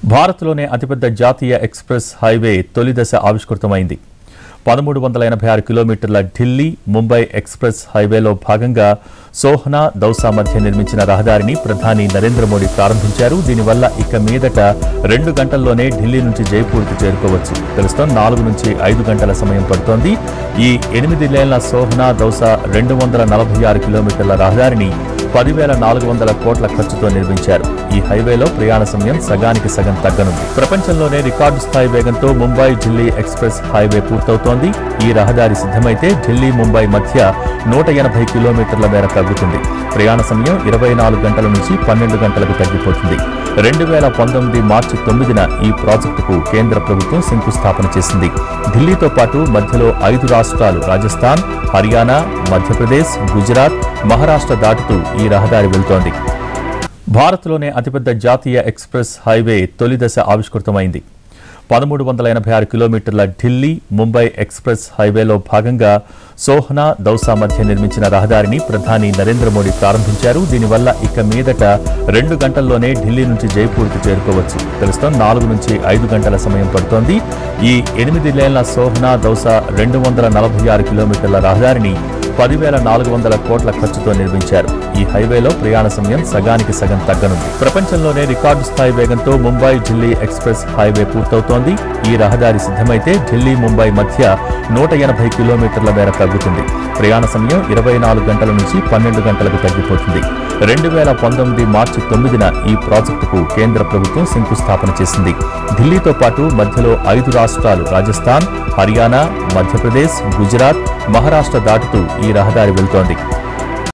భారత్లోనే అతిపెద్ద జాతీయ express highway తొలి దశ ఆవిష్కృతమైంది పదమూడు వందల ఎనభై ఆరు కిలోమీటర్ల ఢిల్లీ ముంబై ఎక్స్ప్రెస్ హైవేలో భాగంగా సోహనా దౌసా మధ్య నిర్మించిన రహదారిని ప్రధాని నరేంద్ర మోడీ ప్రారంభించారు దీనివల్ల ఇక మీదట రెండు గంటల్లోనే ఢిల్లీ నుంచి జైపూర్కు చేరుకోవచ్చు ప్రస్తుతం నాలుగు నుంచి ఐదు గంటల సమయం పడుతోంది ఈ ఎనిమిది లేన్ల సోహనా దౌసా రెండు వందల నలభై ఆరు కిలోమీటర్ల రహదారిని పదివేల నాలుగు వందల కోట్ల ఖర్చుతో నిర్మించారు ఈ హైవేలో ప్రయాణ సమయం సగానికి సగం తగ్గనుంది ప్రపంచంలోనే రికార్డు స్థాయి వేగంతో ముంబై ఢిల్లీ ఎక్స్ప్రెస్ హైవే పూర్తవుతోంది ఈ రహదారి సిద్ధమైతే ఢిల్లీ ముంబై మధ్య నూట ఎనభై కిలోమీటర్ల మేర తగ్గుతుంది ప్రయాణ సమయం ఇరవై నాలుగు గంటల నుంచి పన్నెండు గంటలకు తగ్గిపోతుంది రెండు వేల పంతొమ్మిది మార్చి తొమ్మిదిన ఈ ప్రాజెక్టుకు కేంద్ర ప్రభుత్వం శంకుస్థాపన చేసింది ఢిల్లీతో పాటు మధ్యలో ఐదు రాష్ట్రాలు రాజస్థాన్ హర్యానా మధ్యప్రదేశ్ గుజరాత్ మహారాష్ట్ర దాటుతూ ఈ రహదారి వెళ్తోంది భారత్లోనే అతిపెద్ద జాతీయ ఎక్స్ప్రెస్ హైవే తొలి దశ ఆవిష్కృతమైంది పదమూడు వందల ఎనభై ఆరు కిలోమీటర్ల ఢిల్లీ ముంబై ఎక్స్ప్రెస్ హైవేలో భాగంగా సోహనా దౌసా మధ్య నిర్మించిన రహదారిని ప్రధాని నరేంద్ర మోడీ ప్రారంభించారు దీనివల్ల ఇక మీదట రెండు గంటల్లోనే ఢిల్లీ నుంచి జైపూర్కు చేరుకోవచ్చు ప్రస్తుతం నాలుగు నుంచి ఐదు గంటల సమయం పడుతోంది ఈ ఎనిమిది లేన్ల సోహనా దౌసా రెండు వందల నలభై ఆరు కిలోమీటర్ల రహదారిని పదివేల నాలుగు వందల కోట్ల ఖర్చుతో నిర్మించారు ఈ హైవేలో ప్రయాణ సమయం సగానికి సగం తగ్గనుంది ప్రపంచంలోనే రికార్డు స్థాయి వేగంతో ముంబై ఢిల్లీ ఎక్స్ప్రెస్ హైవే పూర్తవుతోంది ఈ రహదారి సిద్ధమైతే ఢిల్లీ ముంబై మధ్య నూట ఎనభై కిలోమీటర్ల మేర తగ్గుతుంది ప్రయాణ సమయం ఇరవై నాలుగు గంటల నుంచి పన్నెండు గంటలకు తగ్గిపోతుంది రెండు వేల పంతొమ్మిది మార్చి తొమ్మిదిన ఈ ప్రాజెక్టుకు కేంద్ర ప్రభుత్వం శంకుస్థాపన చేసింది ఢిల్లీతో పాటు మధ్యలో ఐదు రాష్ట్రాలు రాజస్థాన్ హర్యానా మధ్యప్రదేశ్ గుజరాత్ మహారాష్ట్ర దాటుతూ ఈ రహదారి వెళ్తోంది